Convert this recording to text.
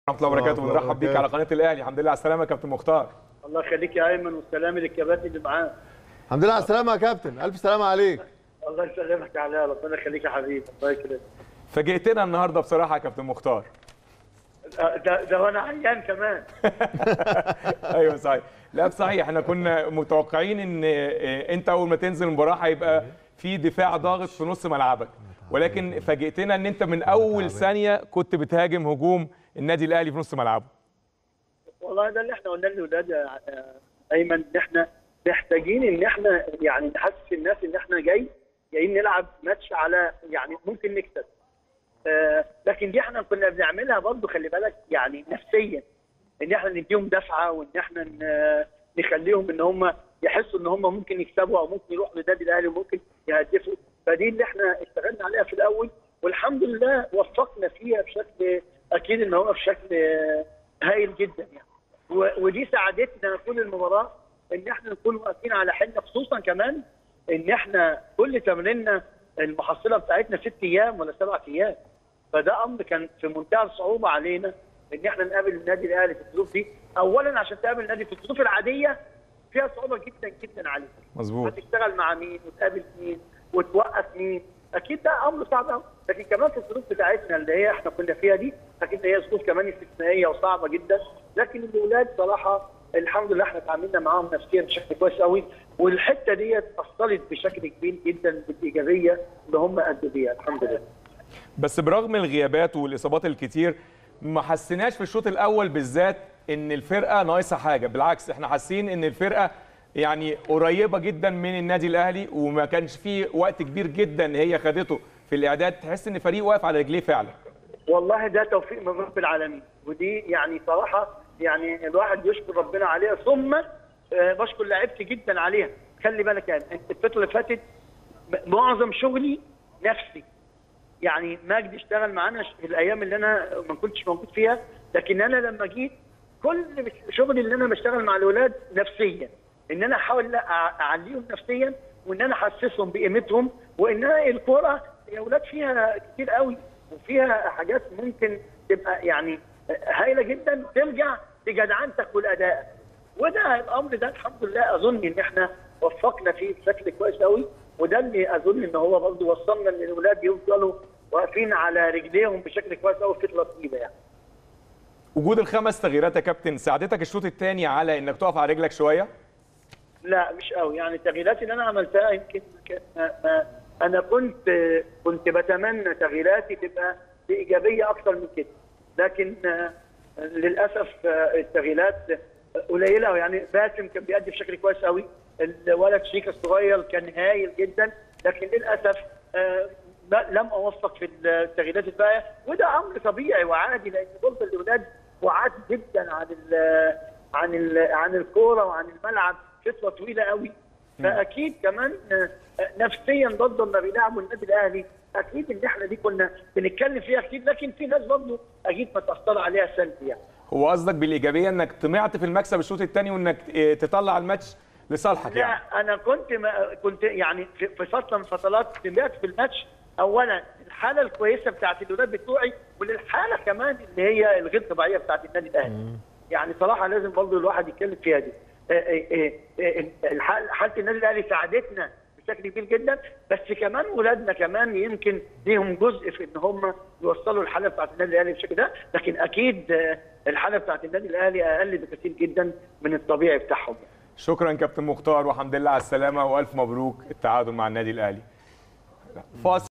ورحمه الله وبركاته الله بنرحب بيك وبركاته. على قناه الاهلي الحمد لله على السلامه يا كابتن مختار الله يخليك يا ايمن والسلام للكباتن اللي معاك الحمد لله على السلامه يا كابتن الف سلامه عليك الله يسلمك يا علاء ربنا يخليك يا حبيبي الله يكرمك فاجئتنا النهارده بصراحه يا كابتن مختار آه، ده ده وانا عيان كمان ايوه صحيح لا صحيح احنا كنا متوقعين ان آه، انت اول ما تنزل المباراه هيبقى في دفاع ضاغط في نص ملعبك ولكن فاجئتنا ان انت من اول ثانيه كنت بتهاجم هجوم النادي الاهلي في نص ملعبه والله ده اللي احنا قلنا للاولاد يا آه، ايمن ان احنا محتاجين ان احنا يعني نحسس الناس ان احنا جاي جايين نلعب ماتش على يعني ممكن نكسب آه، لكن دي احنا كنا بنعملها برضه خلي بالك يعني نفسيا ان احنا نديهم دفعه وان احنا ن- نخليهم ان هم يحسوا ان هم ممكن يكسبوا او ممكن يروحوا للنادي الاهلي وممكن يهدفوا فدي اللي احنا اشتغلنا عليها في الاول والحمد لله وفقنا فيها بشكل اكيد ان هو بشكل آه، هايل جدا يعني و- ودي ساعدتنا طول المباراه ان احنا نكون واقفين على حيلنا خصوصا كمان ان احنا كل تمريننا المحصله بتاعتنا ست ايام ولا سبع ايام فده امر كان في منتهى الصعوبه علينا ان احنا نقابل النادي الاهلي في الظروف دي اولا عشان تقابل النادي في الظروف العاديه فيها صعوبه جدا جدا عليك مظبوط هتشتغل مع مين وتقابل مين وتوقف مين اكيد ده امر صعب قوي لكن كمان في الظروف بتاعتنا اللي هي احنا كنا فيها دي اكيد هي ظروف كمان استثنائيه وصعبه جدا لكن الاولاد صراحه الحمد لله احنا اتعاملنا معاهم نفسيا بشكل كويس قوي والحته ديت اثرت بشكل كبير جدا بالايجابيه اللي هم ادوا بيها الحمد لله بس برغم الغيابات والاصابات الكتير ما حسيناش في الشوط الاول بالذات ان الفرقه ناقصه حاجه بالعكس احنا حاسين ان الفرقه يعني قريبه جدا من النادي الاهلي وما كانش فيه وقت كبير جدا هي خدته في الاعداد تحس ان فريق واقف على رجليه فعلا والله ده توفيق من رب العالمين ودي يعني صراحه يعني الواحد يشكر ربنا عليها ثم آه، بشكر لعيبتي جدا عليها خلي بالك يعني انت الفتره اللي فاتت م- معظم شغلي نفسي يعني مجدي اشتغل معانا ش- في الايام اللي انا ما كنتش موجود فيها لكن انا لما جيت كل مش- شغلي اللي انا بشتغل مع الاولاد نفسيا ان انا احاول لا أع- اعليهم نفسيا وان انا احسسهم بقيمتهم وان أنا الكوره يا اولاد فيها كتير قوي وفيها حاجات ممكن تبقى يعني هايله جدا ترجع لجدعنتك والاداء وده الامر ده الحمد لله اظن ان احنا وفقنا فيه بشكل كويس قوي وده اللي اظن ان هو برضه وصلنا ان الاولاد يفضلوا واقفين على رجليهم بشكل كويس قوي في فتره طويله يعني. وجود الخمس تغييرات يا كابتن ساعدتك الشوط الثاني على انك تقف على رجلك شويه لا مش قوي يعني التغييرات اللي انا عملتها يمكن كان- ما ما انا كنت كنت بتمنى تغييراتي تبقى بايجابيه اكثر من كده لكن آه، للاسف آه، التغييرات قليله يعني باسم كان بيأدي بشكل كويس قوي الولد شيكا الصغير كان هايل جدا لكن للاسف آه، ما- لم اوفق في التغييرات الباقيه وده امر طبيعي وعادي لان برضه الاولاد وعاد جدا عن ال عن ال عن الكوره وعن الملعب فتره طويله قوي فاكيد كمان آه، نفسيا برضه لما بيلعبوا النادي الاهلي اكيد ان احنا دي كنا بنتكلم فيها كتير لكن في ناس برضه اكيد متاثره عليها سلبي يعني هو قصدك بالايجابيه انك طمعت في المكسب الشوط الثاني وانك آه، تطلع الماتش لصالحك يعني لا انا كنت ما كنت يعني في في فتره من فترات سمعت في الماتش اولا الحاله الكويسه بتاعت الاولاد بتوعي وللحاله كمان اللي هي الغير طبيعيه بتاعت النادي الاهلي يعني صراحه لازم برضه الواحد يتكلم فيها دي آه، آه، آه، الح- حاله النادي الاهلي ساعدتنا بشكل كبير جدا بس كمان ولادنا كمان يمكن ليهم جزء في ان هم يوصلوا الحاله بتاعت النادي الاهلي بالشكل ده لكن اكيد آه، الحاله بتاعت النادي الاهلي اقل بكثير جدا من الطبيعي بتاعهم شكرا كابتن مختار والحمد لله على السلامه والف مبروك التعادل مع النادي الاهلي فاصل